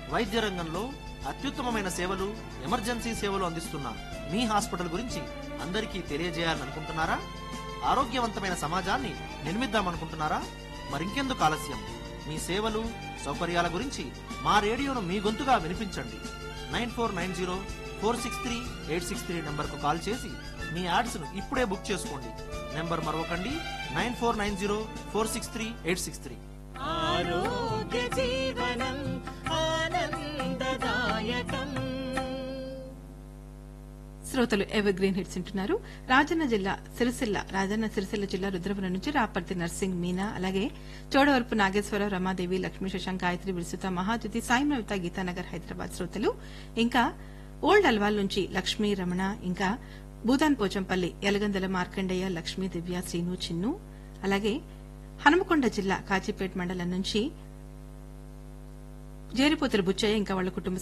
వైద్య రంగంలో అత్యుత్తమమైన సేవలు ఎమర్జెన్సీ సేవలు అందిస్తున్న మీ హాస్పిటల్ గురించి అందరికీ తెలియజేయాలని అనుకుంటున్నారా ఆరోగ్యవంతమైన సమాజాన్ని నిర్మిద్దామనుకుంటున్నారా మరింకెందుకు ఆలస్యం మీ సేవలు సౌకర్యాల గురించి మా రేడియోను మీ గొంతుగా వినిపించండి nine four nine zero four six three eight six three నెంబర్కు కాల్ చేసి మీ యాడ్స్ను ఇప్పుడే బుక్ చేసుకోండి నెంబర్ మరొకండి nine four nine zero four six three eight six three ఆరోగ్య జీవనం ఆనందదాయకం శ్రోతలు ఎవర్ గ్రీన్ హిట్స్ వింటున్నారు రాజన్న జిల్లా సిరిసిల్ల రాజన్న సిరిసిల్ల జిల్లా రుద్రపురం నుంచి రాపర్తి నర్సింగ్ మీనా అలాగే చోడవరపు నాగేశ్వరరావు రమాదేవి లక్ష్మీ శశాంక్ గాయత్రి విరుసుత మహాజ్యోతి సాయి నవిత గీతానగర్ హైదరాబాద్ శ్రోతలు ఇంకా ఓల్డ్ అల్వాల్ నుంచి లక్ష్మీ రమణ ఇంకా భూదాన్ పోచంపల్లి యలగందల మార్కండయ్య లక్ష్మీ దివ్య శ్రీను చిన్ను అలాగే హనుమకొండ జిల్లా కాజీపేట్ మండలం నుంచి జేరిపోతుల బుచ్చయ్య ఇంకా వాళ్ళ కుటుంబ